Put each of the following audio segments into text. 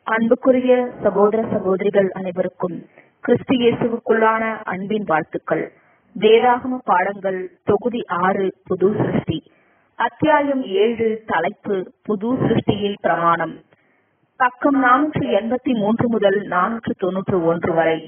அன்புக்குரிய சகோதர சகோதரிகள் அனைவருக்கும் கிறிஸ்து இயேசுவுக்குள்ளான அன்பின் வாழ்த்துக்கள் வேதாகம பாடங்கள் தொகுதி ஆறு புது சிருஷ்டி அத்தியாயம் ஏழு தலைப்பு புது சிருஷ்டியில் பிரமாணம் பக்கம் நானூற்று எண்பத்தி மூன்று முதல் நானூற்று தொன்னூற்று ஒன்று வரை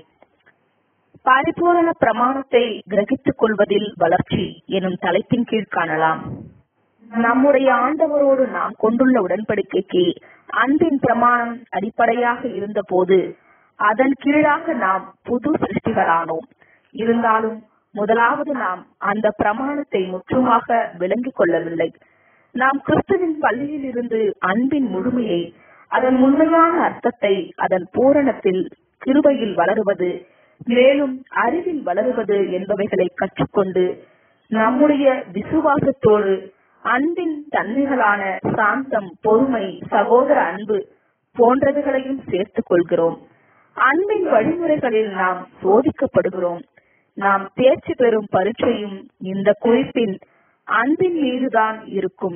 பரிபூரண பிரமாணத்தை கிரகித்துக் கொள்வதில் வளர்ச்சி எனும் தலைப்பின் கீழ் காணலாம் நம்முடைய ஆண்டவரோடு நாம் கொண்டுள்ள உடன்படிக்கைக்கு அன்பின் பிரமாணம் அடிப்படையாக இருந்த போது அதன் கீழாக நாம் புது சிருஷ்டிகளானோம் இருந்தாலும் முதலாவது நாம் அந்த பிரமாணத்தை முற்றுமாக விளங்கிக் கொள்ளவில்லை நாம் கிறிஸ்துவின் பள்ளியில் இருந்து அன்பின் முழுமையை அதன் உண்மையான அர்த்தத்தை அதன் பூரணத்தில் கிருபையில் வளருவது மேலும் அறிவில் வளருவது என்பவைகளை கற்றுக்கொண்டு நம்முடைய விசுவாசத்தோடு அன்பின் தன்மைகளான சாந்தம் பொறுமை சகோதர அன்பு போன்றவைகளையும் சேர்த்துக் கொள்கிறோம் அன்பின் வழிமுறைகளில் நாம் சோதிக்கப்படுகிறோம் நாம் தேர்ச்சி பெறும் பரீட்சையும் இந்த குறிப்பின் அன்பின் மீதுதான் இருக்கும்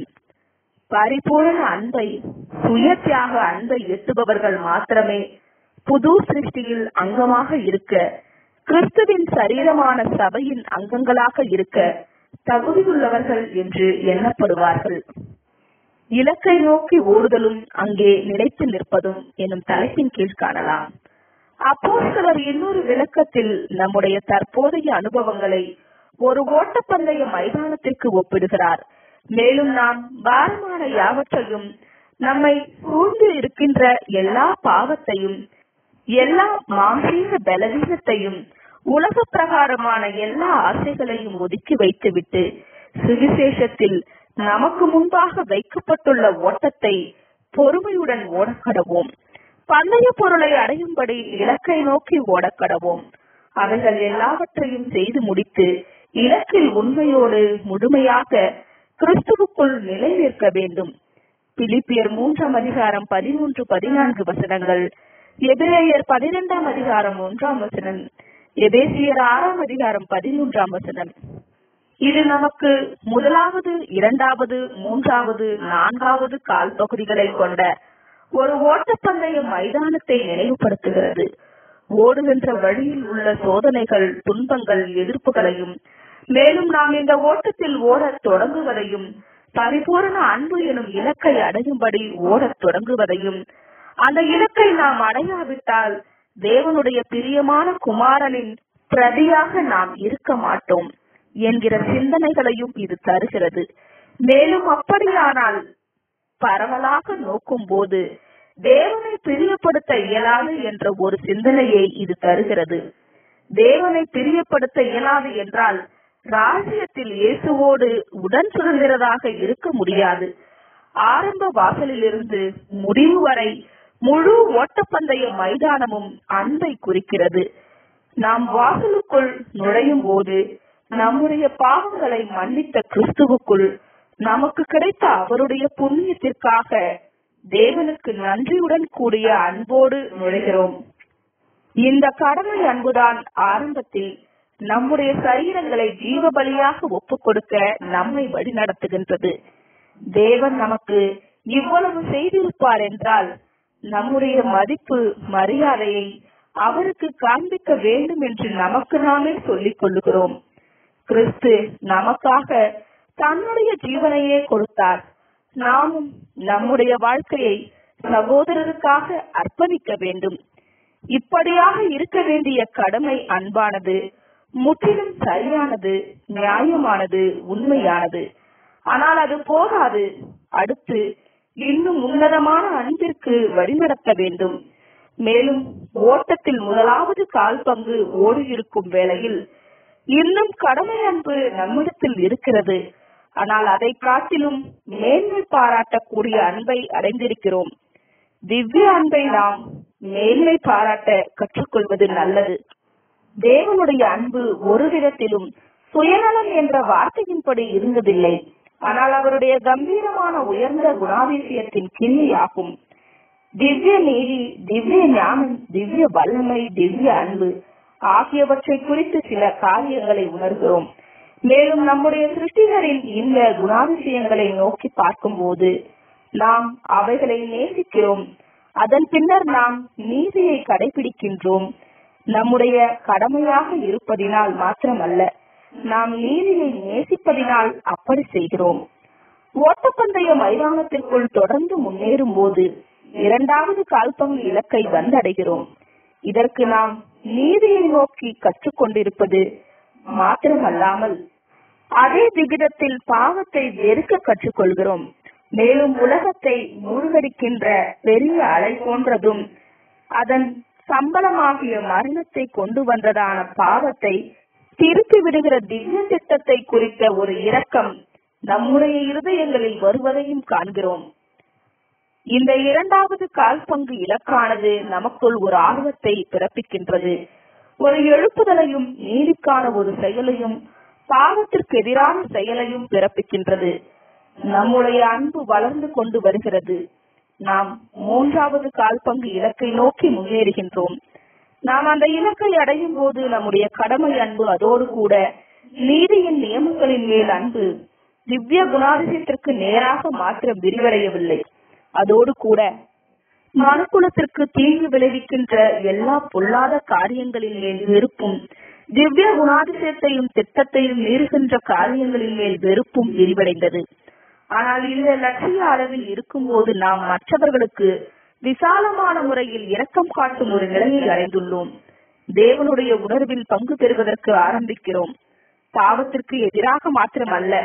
பரிபூரண அன்பை சுய தியாக அன்பை எட்டுபவர்கள் மாத்திரமே புது சிருஷ்டியில் அங்கமாக இருக்க கிறிஸ்துவின் சரீரமான சபையின் அங்கங்களாக இருக்க தகுதியுள்ளவர்கள் என்று எண்ணப்படுவார்கள் இலக்கை நோக்கி ஓடுதலும் அங்கே நிலைத்து நிற்பதும் எனும் தலைப்பின் கீழ் காணலாம் அப்போ சிலர் இன்னொரு விளக்கத்தில் நம்முடைய தற்போதைய அனுபவங்களை ஒரு ஓட்டப்பந்தய மைதானத்திற்கு ஒப்பிடுகிறார் மேலும் நாம் பாரமான யாவற்றையும் நம்மை சூழ்ந்து இருக்கின்ற எல்லா பாவத்தையும் எல்லா மாம்சீக பலவீனத்தையும் உலக பிரகாரமான எல்லா ஆசைகளையும் ஒதுக்கி வைத்துவிட்டு சுவிசேஷத்தில் நமக்கு முன்பாக வைக்கப்பட்டுள்ள ஓட்டத்தை பொறுமையுடன் ஓடக்கடவோம் பந்தய பொருளை அடையும்படி இலக்கை நோக்கி ஓடக்கடவோம் அவைகள் எல்லாவற்றையும் செய்து முடித்து இலக்கில் உண்மையோடு முழுமையாக கிறிஸ்துவுக்குள் நிலை நிற்க வேண்டும் பிலிப்பியர் மூன்றாம் அதிகாரம் பதிமூன்று பதினான்கு வசனங்கள் எபிரேயர் பதிரெண்டாம் அதிகாரம் ஒன்றாம் வசனம் எபேசியர் ஆறாம் அதிகாரம் பதிமூன்றாம் வசனம் இது நமக்கு முதலாவது இரண்டாவது மூன்றாவது நான்காவது கால் பகுதிகளை கொண்ட ஒரு ஓட்டப்பந்தய மைதானத்தை நினைவுபடுத்துகிறது ஓடுகின்ற வழியில் உள்ள சோதனைகள் துன்பங்கள் எதிர்ப்புகளையும் மேலும் நாம் இந்த ஓட்டத்தில் ஓடத் தொடங்குவதையும் பரிபூரண அன்பு எனும் இலக்கை அடையும்படி ஓடத் தொடங்குவதையும் அந்த இலக்கை நாம் அடையாவிட்டால் தேவனுடைய பிரியமான குமாரனின் பிரதியாக நாம் இருக்க மாட்டோம் என்கிற சிந்தனைகளையும் இது தருகிறது மேலும் அப்படியானால் பரவலாக நோக்கும் போது தேவனை பிரியப்படுத்த இயலாது என்ற ஒரு சிந்தனையை இது தருகிறது தேவனை பிரியப்படுத்த இயலாது என்றால் ராஜ்யத்தில் இயேசுவோடு உடன் சுதந்திரதாக இருக்க முடியாது ஆரம்ப வாசலிலிருந்து முடிவு வரை முழு ஓட்டப்பந்தய மைதானமும் அன்பை குறிக்கிறது நாம் வாசலுக்குள் நுழையும் போது நம்முடைய பாவங்களை மன்னித்த கிறிஸ்துவுக்குள் நமக்கு கிடைத்த அவருடைய புண்ணியத்திற்காக தேவனுக்கு நன்றியுடன் கூடிய அன்போடு நுழைகிறோம் இந்த கடமை அன்புதான் ஆரம்பத்தில் நம்முடைய சரீரங்களை ஜீவ பலியாக ஒப்புக் கொடுக்க நம்மை வழிநடத்துகின்றது தேவன் நமக்கு இவ்வளவு செய்திருப்பார் என்றால் நம்முடைய மதிப்பு மரியாதையை அவருக்கு காண்பிக்க வேண்டும் என்று நமக்கு நாமே சொல்லிக் கொள்ளுகிறோம் கிறிஸ்து நமக்காக தன்னுடைய ஜீவனையே கொடுத்தார் நாமும் நம்முடைய வாழ்க்கையை சகோதரருக்காக அர்ப்பணிக்க வேண்டும் இப்படியாக இருக்க வேண்டிய கடமை அன்பானது முற்றிலும் சரியானது நியாயமானது உண்மையானது ஆனால் அது போகாது அடுத்து இன்னும் உன்னதமான அன்பிற்கு வழிநடத்த வேண்டும் மேலும் ஓட்டத்தில் முதலாவது கால் பங்கு ஓடியிருக்கும் வேளையில் இன்னும் கடமை அன்பு நம்மிடத்தில் இருக்கிறது ஆனால் அதை காட்டிலும் மேன்மை பாராட்டக்கூடிய அன்பை அடைந்திருக்கிறோம் திவ்ய அன்பை நாம் மேன்மை பாராட்ட கற்றுக்கொள்வது நல்லது தேவனுடைய அன்பு ஒரு விதத்திலும் சுயநலம் என்ற வார்த்தையின்படி இருந்ததில்லை ஆனால் அவருடைய கம்பீரமான உயர்ந்த குணாதிசயத்தின் கிண்ணியாகும் திவ்ய நீதி திவ்ய ஞானம் திவ்ய வல்லமை திவ்ய அன்பு ஆகியவற்றை குறித்து சில காரியங்களை உணர்கிறோம் மேலும் நம்முடைய சிருஷ்டிகரின் இந்த குணாதிசயங்களை நோக்கி பார்க்கும்போது நாம் அவைகளை நேசிக்கிறோம் அதன் பின்னர் நாம் நீதியை கடைபிடிக்கின்றோம் நம்முடைய கடமையாக இருப்பதினால் மாத்திரமல்ல நாம் நீதியை நேசிப்பதினால் அப்படி செய்கிறோம் ஓட்டப்பந்தய மைதானத்திற்குள் தொடர்ந்து முன்னேறும் போது இரண்டாவது கால்பங்கு இலக்கை வந்தடைகிறோம் இதற்கு நாம் நீதியை நோக்கி கற்றுக்கொண்டிருப்பது மாத்திரமல்லாமல் அதே விகிதத்தில் பாவத்தை வெறுக்க கற்றுக்கொள்கிறோம் மேலும் உலகத்தை மூழ்கடிக்கின்ற பெரிய அலை போன்றதும் அதன் சம்பளமாகிய மரணத்தை கொண்டு வந்ததான பாவத்தை திருப்பி விடுகிற திவ்ய திட்டத்தை குறித்த ஒரு இரக்கம் நம்முடைய இருதயங்களில் வருவதையும் காண்கிறோம் இந்த இரண்டாவது கால் பங்கு இலக்கானது நமக்குள் ஒரு ஆர்வத்தை பிறப்பிக்கின்றது ஒரு எழுப்புதலையும் நீதிக்கான ஒரு செயலையும் பாவத்திற்கு எதிரான செயலையும் பிறப்பிக்கின்றது நம்முடைய அன்பு வளர்ந்து கொண்டு வருகிறது நாம் மூன்றாவது கால் பங்கு இலக்கை நோக்கி முன்னேறுகின்றோம் நாம் அந்த இலக்கை அடையும் போது நம்முடைய கடமை அன்பு அதோடு கூட நீதியின் நியமங்களின் மேல் அன்பு திவ்ய குணாதிசயத்திற்கு நேராக மாத்திரம் விரிவடையவில்லை அதோடு கூட மனுக்குலத்திற்கு தீங்கு விளைவிக்கின்ற எல்லா பொல்லாத காரியங்களின் மேல் வெறுப்பும் திவ்ய குணாதிசயத்தையும் திட்டத்தையும் மீறுகின்ற காரியங்களின் மேல் வெறுப்பும் விரிவடைந்தது ஆனால் இந்த லட்சிய அளவில் இருக்கும்போது நாம் மற்றவர்களுக்கு விசாலமான முறையில் இரக்கம் காட்டும் ஒரு நிலையை அடைந்துள்ளோம் தேவனுடைய உணர்வில் பங்கு பெறுவதற்கு ஆரம்பிக்கிறோம் பாவத்திற்கு எதிராக மாத்திரமல்ல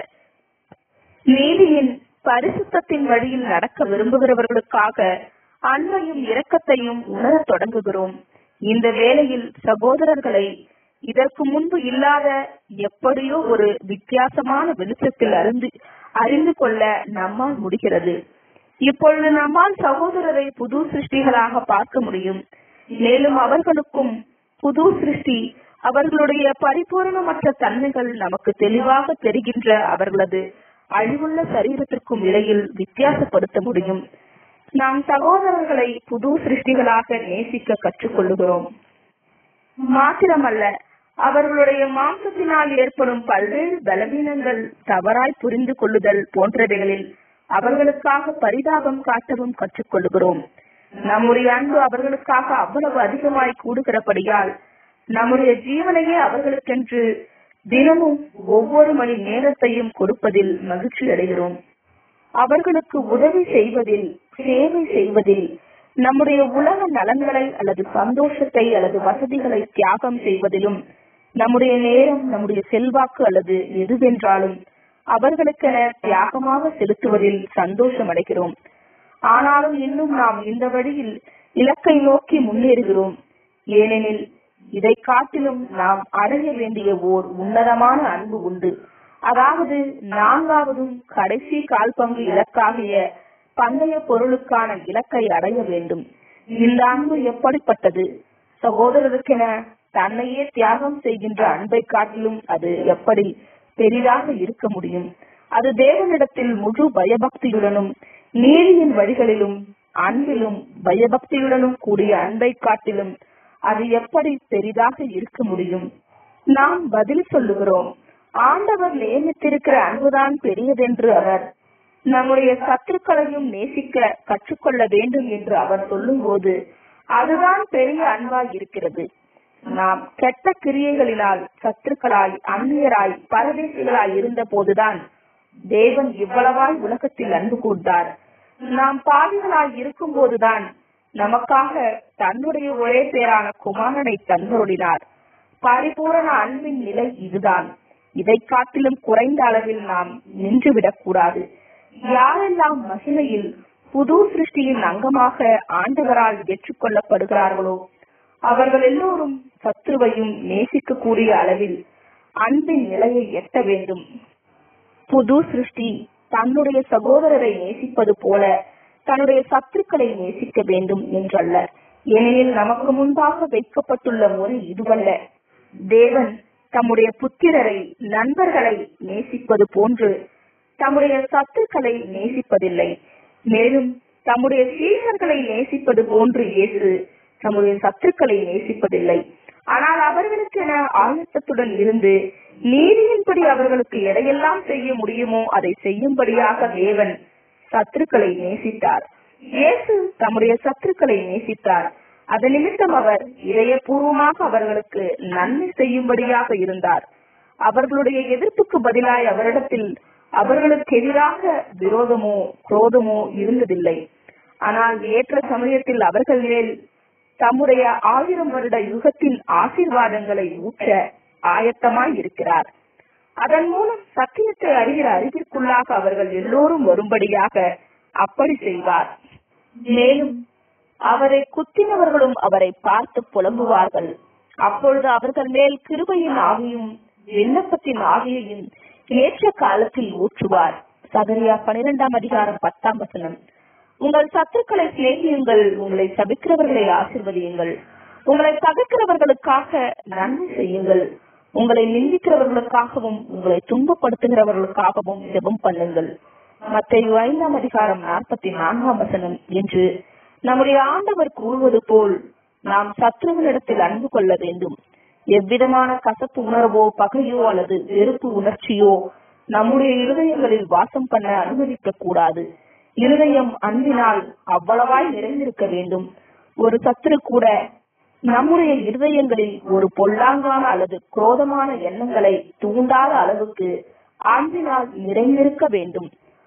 நீதியின் பரிசுத்தத்தின் வழியில் நடக்க விரும்புகிறவர்களுக்காக அன்பையும் இரக்கத்தையும் உணரத் தொடங்குகிறோம் இந்த வேளையில் சகோதரர்களை இதற்கு முன்பு இல்லாத எப்படியோ ஒரு வித்தியாசமான வெளிச்சத்தில் அறிந்து அறிந்து கொள்ள நம்மால் முடிகிறது இப்பொழுது நம்மால் சகோதரரை புது சிருஷ்டிகளாக பார்க்க முடியும் மேலும் அவர்களுக்கும் புது சிருஷ்டி அவர்களுடைய பரிபூரணமற்ற தன்மைகள் நமக்கு தெளிவாக தெரிகின்ற அவர்களது அழிவுள்ள சரீரத்திற்கும் இடையில் வித்தியாசப்படுத்த முடியும் நாம் சகோதரர்களை புது சிருஷ்டிகளாக நேசிக்க கற்றுக்கொள்ளுகிறோம் மாத்திரமல்ல அவர்களுடைய மாம்சத்தினால் ஏற்படும் பல்வேறு பலவீனங்கள் தவறாய் புரிந்து கொள்ளுதல் போன்றவைகளில் அவர்களுக்காக பரிதாபம் காட்டவும் கற்றுக்கொள்கிறோம் நம்முடைய அன்பு அவர்களுக்காக அவ்வளவு அதிகமாய் கூடுகிறபடியால் நம்முடைய ஜீவனையே அவர்களுக்கென்று தினமும் ஒவ்வொரு மணி நேரத்தையும் கொடுப்பதில் மகிழ்ச்சி அடைகிறோம் அவர்களுக்கு உதவி செய்வதில் சேவை செய்வதில் நம்முடைய உலக நலன்களை அல்லது சந்தோஷத்தை அல்லது வசதிகளை தியாகம் செய்வதிலும் நம்முடைய நேரம் நம்முடைய செல்வாக்கு அல்லது எதுவென்றாலும் அவர்களுக்கென தியாகமாக செலுத்துவதில் சந்தோஷம் அடைகிறோம் ஆனாலும் இன்னும் நாம் இந்த வழியில் இலக்கை நோக்கி முன்னேறுகிறோம் ஏனெனில் இதை காட்டிலும் நாம் அடைய வேண்டிய ஓர் உன்னதமான அன்பு உண்டு அதாவது நான்காவதும் கடைசி கால்பங்கு இலக்காகிய பந்தய பொருளுக்கான இலக்கை அடைய வேண்டும் இந்த அன்பு எப்படிப்பட்டது சகோதரருக்கென தன்னையே தியாகம் செய்கின்ற அன்பை காட்டிலும் அது எப்படி பெரிதாக இருக்க முடியும் அது தேவனிடத்தில் முழு பயபக்தியுடனும் நீதியின் வழிகளிலும் அன்பிலும் பயபக்தியுடனும் கூடிய அன்பை காட்டிலும் அது எப்படி பெரிதாக இருக்க முடியும் நாம் பதில் சொல்லுகிறோம் ஆண்டவர் நியமித்திருக்கிற அன்புதான் பெரியதென்று அவர் நம்முடைய சத்துருக்களையும் நேசிக்க கற்றுக்கொள்ள வேண்டும் என்று அவர் சொல்லும்போது அதுதான் பெரிய அன்பாய் இருக்கிறது நாம் கெட்ட கிரியைகளினால் சத்துருக்களாய் அந்நியராய் பரதேசிகளாய் இருந்த போதுதான் தேவன் இவ்வளவாய் உலகத்தில் அன்பு கூர்ந்தார் நாம் பாவிகளாய் இருக்கும் போதுதான் நமக்காக தன்னுடைய ஒரே பேரான குமாரனை தந்தருளினார் பரிபூரண அன்பின் நிலை இதுதான் இதை காட்டிலும் குறைந்த அளவில் நாம் நின்றுவிடக் கூடாது யாரெல்லாம் மகிமையில் புது சிருஷ்டியின் அங்கமாக ஆண்டவரால் ஏற்றுக்கொள்ளப்படுகிறார்களோ அவர்கள் எல்லோரும் சத்துருவையும் நேசிக்கக்கூடிய அளவில் அன்பின் நிலையை எட்ட வேண்டும் புது சிருஷ்டி தன்னுடைய சகோதரரை நேசிப்பது போல தன்னுடைய சத்துருக்களை நேசிக்க வேண்டும் என்றல்ல ஏனெனில் நமக்கு முன்பாக வைக்கப்பட்டுள்ள முறை இதுவல்ல தேவன் தம்முடைய புத்திரரை நண்பர்களை நேசிப்பது போன்று தம்முடைய சத்துருக்களை நேசிப்பதில்லை மேலும் தம்முடைய சீடர்களை நேசிப்பது போன்று இயேசு தம்முடைய சத்துருக்களை நேசிப்பதில்லை ஆனால் அவர்களுக்கென ஆயத்தத்துடன் இருந்து நீதியின்படி அவர்களுக்கு எதையெல்லாம் செய்ய முடியுமோ அதை செய்யும்படியாக தேவன் சத்துருக்களை நேசித்தார் இயேசு தம்முடைய சத்துருக்களை நேசித்தார் அதன் நிமித்தம் அவர் இதயபூர்வமாக அவர்களுக்கு நன்மை செய்யும்படியாக இருந்தார் அவர்களுடைய எதிர்ப்புக்கு பதிலாய் அவரிடத்தில் அவர்களுக்கு எதிராக விரோதமோ குரோதமோ இருந்ததில்லை ஆனால் ஏற்ற சமயத்தில் அவர்கள் மேல் தம்முடைய ஆயிரம் வருட யுகத்தின் ஆசீர்வாதங்களை ஊற்ற ஆயத்தமாய் இருக்கிறார் அதன் மூலம் சத்தியத்தை அறிகிற அறிவிற்குள்ளாக அவர்கள் எல்லோரும் வரும்படியாக அப்படி செய்வார் மேலும் அவரை குத்தினவர்களும் அவரை பார்த்து புலம்புவார்கள் அப்பொழுது அவர்கள் மேல் கிருபையின் ஆவியும் விண்ணப்பத்தின் ஆவியையும் ஏற்ற காலத்தில் ஊற்றுவார் சகரியா பனிரெண்டாம் அதிகாரம் பத்தாம் வசனம் உங்கள் சத்துக்களை சிநேகியுங்கள் உங்களை சபிக்கிறவர்களை ஆசிர்வதியுங்கள் உங்களை தவிர்க்கிறவர்களுக்காக நன்மை செய்யுங்கள் உங்களை நிந்திக்கிறவர்களுக்காகவும் உங்களை துன்பப்படுத்துகிறவர்களுக்காகவும் ஜெபம் பண்ணுங்கள் மத்திய ஐந்தாம் அதிகாரம் நாற்பத்தி நான்காம் வசனம் என்று நம்முடைய ஆண்டவர் கூறுவது போல் நாம் சத்துருவனிடத்தில் அன்பு கொள்ள வேண்டும் எவ்விதமான கசப்பு உணர்வோ பகையோ அல்லது வெறுப்பு உணர்ச்சியோ நம்முடைய இருதயங்களில் வாசம் பண்ண அனுமதிக்க கூடாது இருதயம் அன்பினால் அவ்வளவாய் நிறைந்திருக்க வேண்டும் ஒரு சத்துரு கூட நம்முடைய இருதயங்களில் ஒரு பொல்லாங்கான அல்லது குரோதமான எண்ணங்களை தூண்டாத அளவுக்கு அன்பினால் நிறைந்திருக்க வேண்டும்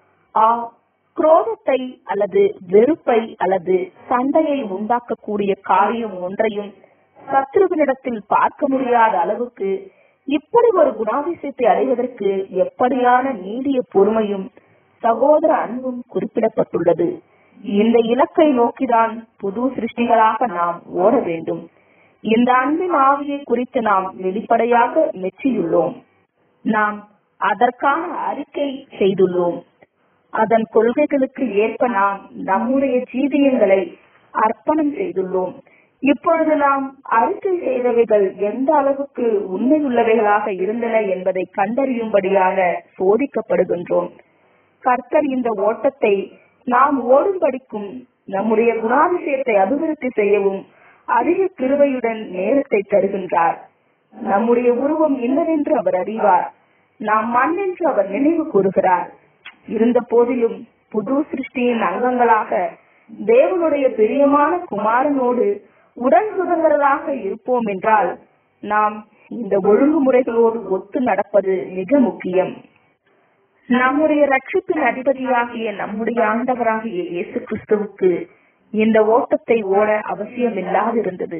ஆ குரோதத்தை அல்லது வெறுப்பை அல்லது சண்டையை உண்டாக்கக்கூடிய காரியம் ஒன்றையும் சத்ருவினிடத்தில் பார்க்க முடியாத அளவுக்கு இப்படி ஒரு குணாதிசயத்தை அடைவதற்கு எப்படியான நீடிய பொறுமையும் சகோதர அன்பும் குறிப்பிடப்பட்டுள்ளது இந்த இலக்கை நோக்கிதான் புது சிருஷ்டிகளாக நாம் ஓட வேண்டும் இந்த அன்பின் ஆவியை குறித்து நாம் வெளிப்படையாக மெச்சியுள்ளோம் நாம் அதற்கான அறிக்கை செய்துள்ளோம் அதன் கொள்கைகளுக்கு ஏற்ப நாம் நம்முடைய ஜீவியங்களை அர்ப்பணம் செய்துள்ளோம் இப்பொழுது நாம் அறிக்கை செய்தவைகள் எந்த அளவுக்கு உண்மையுள்ளவைகளாக இருந்தன என்பதை கண்டறியும்படியாக சோதிக்கப்படுகின்றோம் கர்த்தர் இந்த ஓட்டத்தை நாம் ஓடும்படிக்கும் நம்முடைய குணாதிசயத்தை அபிவிருத்தி செய்யவும் அதிக கிருபையுடன் நேரத்தை தருகின்றார் நம்முடைய உருவம் என்னவென்று அவர் அறிவார் நாம் மண் என்று அவர் நினைவு கூறுகிறார் இருந்த போதிலும் புது சிருஷ்டியின் அங்கங்களாக தேவனுடைய பிரியமான குமாரனோடு உடன் சுதந்திரராக இருப்போம் என்றால் நாம் இந்த ஒழுங்குமுறைகளோடு ஒத்து நடப்பது மிக முக்கியம் நம்முடைய ரட்சிப்பின் அதிபதியாகிய நம்முடைய ஆண்டவராகிய இயேசு கிறிஸ்துவுக்கு இந்த ஓட்டத்தை ஓட அவசியம் இல்லாதிருந்தது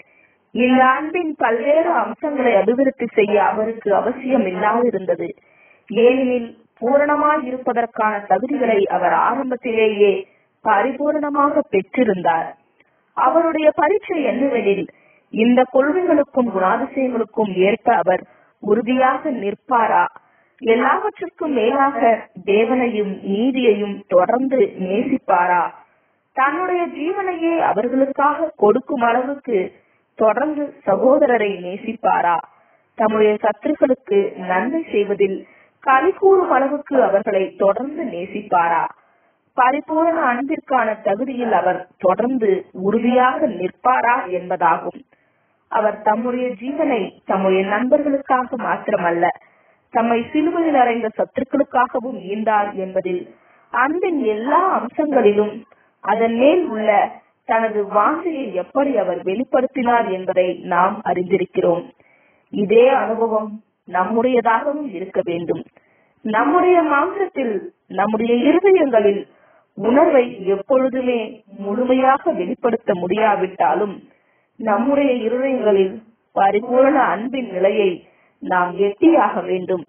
இந்த அன்பின் பல்வேறு அம்சங்களை அபிவிருத்தி செய்ய அவருக்கு அவசியம் இல்லாதிருந்தது ஏனெனில் பூரணமாய் இருப்பதற்கான தகுதிகளை அவர் ஆரம்பத்திலேயே பரிபூரணமாக பெற்றிருந்தார் அவருடைய பரீட்சை என்னவெனில் இந்த கொள்கைகளுக்கும் குணாதிசயங்களுக்கும் ஏற்ப அவர் உறுதியாக நிற்பாரா எல்லாவற்றிற்கும் மேலாக தேவனையும் நீதியையும் தொடர்ந்து நேசிப்பாரா தன்னுடைய ஜீவனையே அவர்களுக்காக கொடுக்கும் அளவுக்கு தொடர்ந்து சகோதரரை நேசிப்பாரா தம்முடைய சத்துருக்களுக்கு நன்மை செய்வதில் களி கூறும் அளவுக்கு அவர்களை தொடர்ந்து நேசிப்பாரா பரிபூரண அன்பிற்கான தகுதியில் அவர் தொடர்ந்து உறுதியாக நிற்பாரா என்பதாகும் அவர் தம்முடைய ஜீவனை தம்முடைய நண்பர்களுக்காக மாத்திரமல்ல தம்மை சிலுவையில் அறைந்த சத்துருக்களுக்காகவும் ஈந்தார் என்பதில் அன்பின் எல்லா அம்சங்களிலும் அதன் மேல் உள்ள தனது வாஞ்சையை எப்படி அவர் வெளிப்படுத்தினார் என்பதை நாம் அறிந்திருக்கிறோம் இதே அனுபவம் நம்முடையதாகவும் இருக்க வேண்டும் நம்முடைய மாம்சத்தில் நம்முடைய இருதயங்களில் உணர்வை எப்பொழுதுமே முழுமையாக வெளிப்படுத்த முடியாவிட்டாலும் நம்முடைய இருதயங்களில் பரிபூரண அன்பின் நிலையை நாம் எட்டியாக வேண்டும்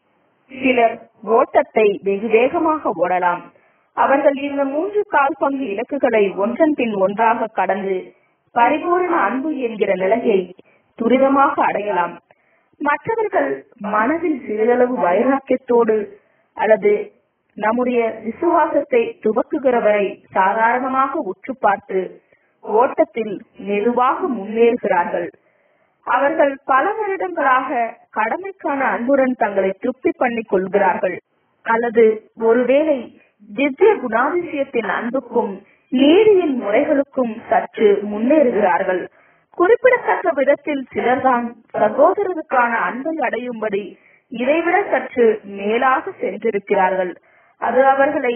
சிலர் ஓட்டத்தை வெகு வேகமாக ஓடலாம் அவர்கள் இந்த மூன்று கால் பங்கு இலக்குகளை ஒன்றன் பின் ஒன்றாக கடந்து பரிபூரண அன்பு என்கிற நிலையை துரிதமாக அடையலாம் மற்றவர்கள் மனதில் சிறிதளவு வைராக்கியத்தோடு அல்லது நம்முடைய விசுவாசத்தை துவக்குகிறவரை சாதாரணமாக உற்று பார்த்து ஓட்டத்தில் மெதுவாக முன்னேறுகிறார்கள் அவர்கள் பல வருடங்களாக கடமைக்கான அன்புடன் தங்களை திருப்தி பண்ணிக் கொள்கிறார்கள் அல்லது ஒருவேளை திவ்ய குணாதிசயத்தின் அன்புக்கும் நீதியின் முறைகளுக்கும் சற்று முன்னேறுகிறார்கள் குறிப்பிடத்தக்க விதத்தில் சிலர்தான் சகோதரருக்கான அன்பை அடையும்படி இதைவிட சற்று மேலாக சென்றிருக்கிறார்கள் அது அவர்களை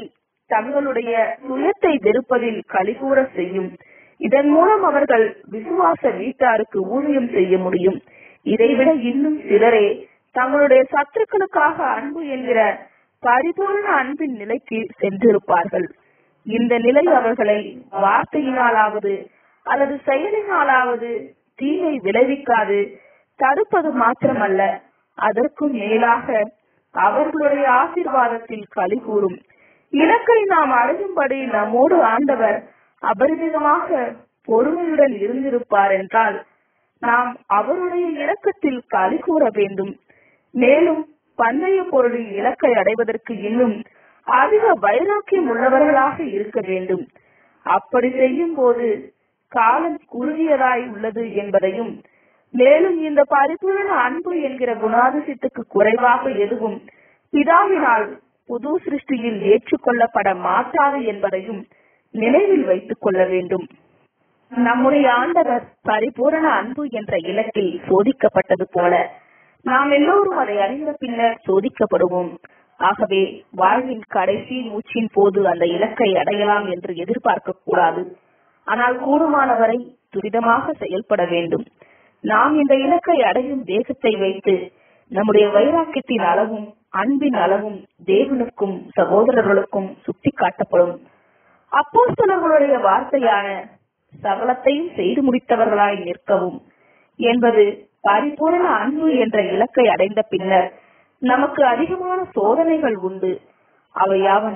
தங்களுடைய சுயத்தை வெறுப்பதில் கலிகூற செய்யும் இதன் மூலம் அவர்கள் விசுவாச வீட்டாருக்கு ஊழியம் செய்ய முடியும் இதைவிட இன்னும் சிலரே தங்களுடைய சத்துருக்களுக்காக அன்பு என்கிற பரிபூர்ண அன்பின் நிலைக்கு சென்றிருப்பார்கள் இந்த நிலை அவர்களை வார்த்தையினாலாவது அல்லது செயலினாலாவது தீமை விளைவிக்காது தடுப்பது மாத்திரமல்ல அதற்கும் மேலாக அவர்களுடைய ஆசீர்வாதத்தில் களி கூறும் இலக்கை நாம் அடையும்படி நம்மோடு ஆண்டவர் அபரிமிதமாக பொறுமையுடன் இருந்திருப்பார் என்றால் நாம் அவருடைய இலக்கத்தில் களி கூற வேண்டும் மேலும் பந்தய பொருளின் இலக்கை அடைவதற்கு இன்னும் அதிக வைராக்கியம் உள்ளவர்களாக இருக்க வேண்டும் அப்படி செய்யும் போது காலம் குறுகியதாய் உள்ளது என்பதையும் மேலும் இந்த பரிபூரண அன்பு என்கிற குணாதிசயத்துக்கு குறைவாக எதுவும் பிதாவினால் புது சிருஷ்டியில் ஏற்றுக்கொள்ளப்பட மாட்டாது என்பதையும் நினைவில் வைத்துக் கொள்ள வேண்டும் நம்முடைய ஆண்டவர் பரிபூரண அன்பு என்ற இலக்கில் சோதிக்கப்பட்டது போல நாம் எல்லோரும் அதை அறிந்த பின்னர் சோதிக்கப்படுவோம் ஆகவே வாழ்வின் கடைசி மூச்சின் போது அந்த இலக்கை அடையலாம் என்று எதிர்பார்க்க கூடாது ஆனால் கூடுமானவரை துரிதமாக செயல்பட வேண்டும் நாம் இந்த இலக்கை அடையும் வேகத்தை வைத்து நம்முடைய வைராக்கியத்தின் அளவும் அன்பின் அளவும் தேவனுக்கும் சகோதரர்களுக்கும் சுட்டி காட்டப்படும் அப்போஸ்தலர்களுடைய வார்த்தையான சகலத்தையும் செய்து முடித்தவர்களாய் நிற்கவும் என்பது பரிபூரண அன்பு என்ற இலக்கை அடைந்த பின்னர் நமக்கு அதிகமான சோதனைகள் உண்டு அவையாவன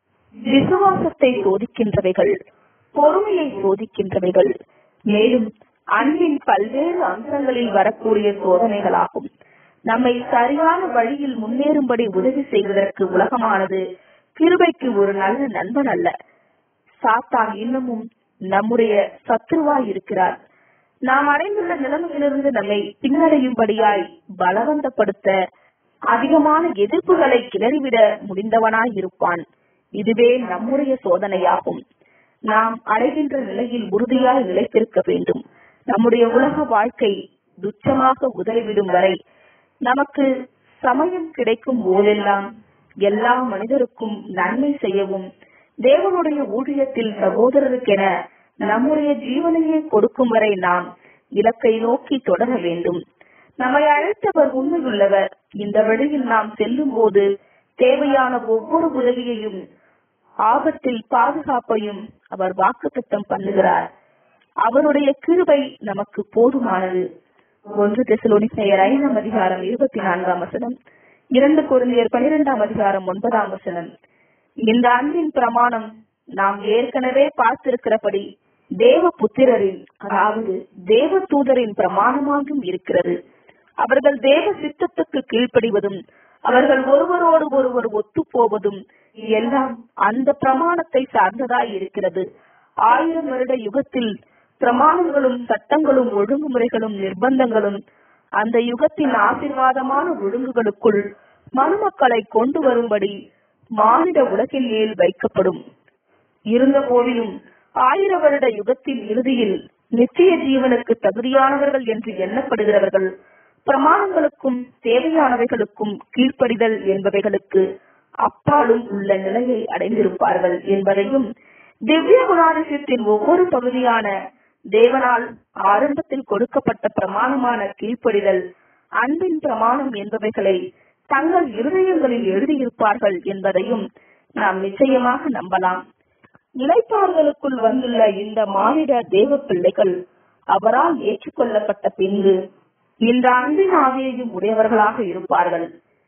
விசுவாசத்தை சோதிக்கின்றவைகள் பொறுமையை சோதிக்கின்றவைகள் மேலும் அன்பின் பல்வேறு அம்சங்களில் வரக்கூடிய சோதனைகளாகும் நம்மை சரியான வழியில் முன்னேறும்படி உதவி செய்வதற்கு உலகமானது கிருபைக்கு ஒரு நல்ல நண்பன் அல்ல சாத்தான் இன்னமும் நம்முடைய சத்ருவாய் இருக்கிறார் நாம் அடைந்துள்ள நிலைமையிலிருந்து நம்மை பின்னடையும்படியாய் பலவந்தப்படுத்த அதிகமான எதிர்ப்புகளை கிளறிவிட முடிந்தவனாய் இருப்பான் இதுவே நம்முடைய சோதனையாகும் நாம் அடைகின்ற நிலையில் உறுதியாய் நிலைத்திருக்க வேண்டும் நம்முடைய உலக வாழ்க்கை துச்சமாக உதவிவிடும் வரை நமக்கு சமயம் கிடைக்கும் போதெல்லாம் எல்லா மனிதருக்கும் நன்மை செய்யவும் தேவனுடைய ஊழியத்தில் சகோதரருக்கென நம்முடைய ஜீவனையே கொடுக்கும் வரை நாம் இலக்கை நோக்கி தொடர வேண்டும் நம்மை அழைத்தவர் உண்மையுள்ளவர் இந்த வழியில் நாம் செல்லும் போது தேவையான ஒவ்வொரு உதவியையும் ஆபத்தில் பாதுகாப்பையும் அவர் வாக்குத்தத்தம் பண்ணுகிறார் அவருடைய கிருபை நமக்கு போதுமானது ஒன்று தெசலோனிக்கையர் ஐந்தாம் அதிகாரம் இருபத்தி நான்காம் வசனம் இரண்டு குழந்தையர் பனிரெண்டாம் அதிகாரம் ஒன்பதாம் வசனம் இந்த அன்பின் பிரமாணம் நாம் ஏற்கனவே பார்த்திருக்கிறபடி தேவ புத்திரரின் அதாவது தேவ தூதரின் பிரமாணமாகவும் இருக்கிறது அவர்கள் தேவ சித்தத்துக்கு கீழ்ப்படிவதும் அவர்கள் ஒருவரோடு ஒருவர் ஒத்து போவதும் எல்லாம் அந்த பிரமாணத்தை சார்ந்ததாய் இருக்கிறது ஆயிரம் வருட யுகத்தில் பிரமாணங்களும் சட்டங்களும் ஒழுங்குமுறைகளும் நிர்பந்தங்களும் அந்த யுகத்தின் ஆசீர்வாதமான ஒழுங்குகளுக்குள் மனுமக்களை கொண்டு வரும்படி மானிட உலகின் மேல் வைக்கப்படும் இருந்த போதிலும் ஆயிர வருட யுகத்தின் இறுதியில் நித்திய ஜீவனுக்கு தகுதியானவர்கள் என்று எண்ணப்படுகிறவர்கள் பிரமாணங்களுக்கும் தேவையானவைகளுக்கும் கீழ்ப்படிதல் என்பவைகளுக்கு அப்பாலும் உள்ள நிலையை அடைந்திருப்பார்கள் என்பதையும் திவ்ய குணாதிசயத்தின் ஒவ்வொரு பகுதியான தேவனால் ஆரம்பத்தில் கொடுக்கப்பட்ட பிரமாணமான கீழ்ப்படிதல் அன்பின் பிரமாணம் என்பவைகளை தங்கள் இருதயங்களில் எழுதியிருப்பார்கள் என்பதையும் நாம் நிச்சயமாக நம்பலாம் இளைப்பாறுதலுக்குள் வந்துள்ள இந்த மானிட தேவ பிள்ளைகள் அவரால் ஏற்றுக்கொள்ளப்பட்ட பின்பு இந்த அன்பின் ஆவியையும் உடையவர்களாக இருப்பார்கள்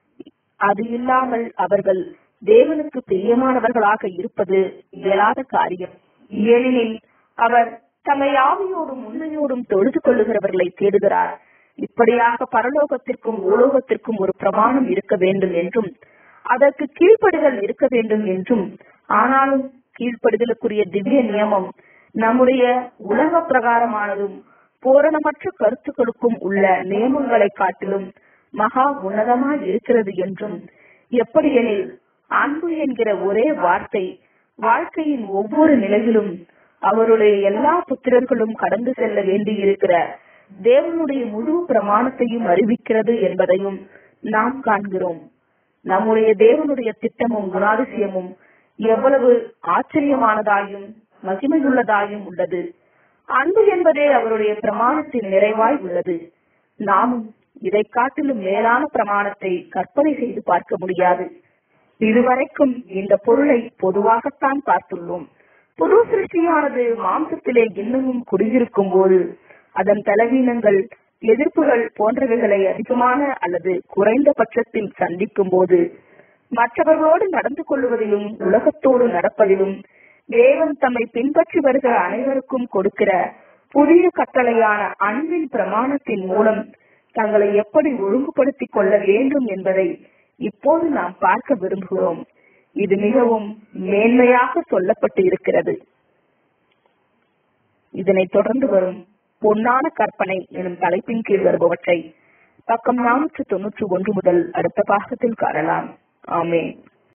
அது இல்லாமல் அவர்கள் தேவனுக்கு பிரியமானவர்களாக இருப்பது இயலாத காரியம் ஏனெனில் அவர் தம்மை ஆவியோடும் உண்மையோடும் தொழுது கொள்ளுகிறவர்களை தேடுகிறார் இப்படியாக பரலோகத்திற்கும் உலோகத்திற்கும் ஒரு பிரமாணம் இருக்க வேண்டும் என்றும் அதற்கு கீழ்ப்படிதல் இருக்க வேண்டும் என்றும் ஆனாலும் கீழ்ப்படிதலுக்குரிய திவ்ய நியமம் நம்முடைய உலக பிரகாரமானதும் பூரணமற்ற கருத்துக்களுக்கும் உள்ள நியமங்களை காட்டிலும் மகா உன்னதமாய் இருக்கிறது என்றும் எப்படியெனில் அன்பு என்கிற ஒரே வார்த்தை வாழ்க்கையின் ஒவ்வொரு நிலையிலும் அவருடைய எல்லா புத்திரர்களும் கடந்து செல்ல வேண்டியிருக்கிற தேவனுடைய முழு பிரமாணத்தையும் அறிவிக்கிறது என்பதையும் நாம் காண்கிறோம் நம்முடைய தேவனுடைய திட்டமும் குணாதிசயமும் எவ்வளவு ஆச்சரியமானதாயும் மகிமையுள்ளதாயும் உள்ளது அன்பு என்பதே அவருடைய பிரமாணத்தின் நிறைவாய் உள்ளது நாமும் இதை காட்டிலும் மேலான பிரமாணத்தை கற்பனை செய்து பார்க்க முடியாது இதுவரைக்கும் இந்த பொருளை பொதுவாகத்தான் பார்த்துள்ளோம் புது சிருஷ்டியானது மாம்சத்திலே இன்னமும் குடியிருக்கும் போது அதன் பலவீனங்கள் எதிர்ப்புகள் போன்றவைகளை அதிகமான அல்லது குறைந்த பட்சத்தில் சந்திக்கும் போது மற்றவர்களோடு நடந்து கொள்வதிலும் உலகத்தோடு நடப்பதிலும் தேவன் தம்மை பின்பற்றி வருகிற அனைவருக்கும் கொடுக்கிற புதிய கட்டளையான அன்பின் பிரமாணத்தின் மூலம் தங்களை எப்படி ஒழுங்குபடுத்திக் கொள்ள வேண்டும் என்பதை இப்போது நாம் பார்க்க விரும்புகிறோம் இது மிகவும் மேன்மையாக சொல்லப்பட்டு இருக்கிறது இதனை தொடர்ந்து வரும் பொன்னான கற்பனை எனும் தலைப்பின் கீழ் வருபவற்றை பக்கம் நானூற்று தொன்னூற்று ஒன்று முதல் அடுத்த பாகத்தில் காணலாம் ஆமேன்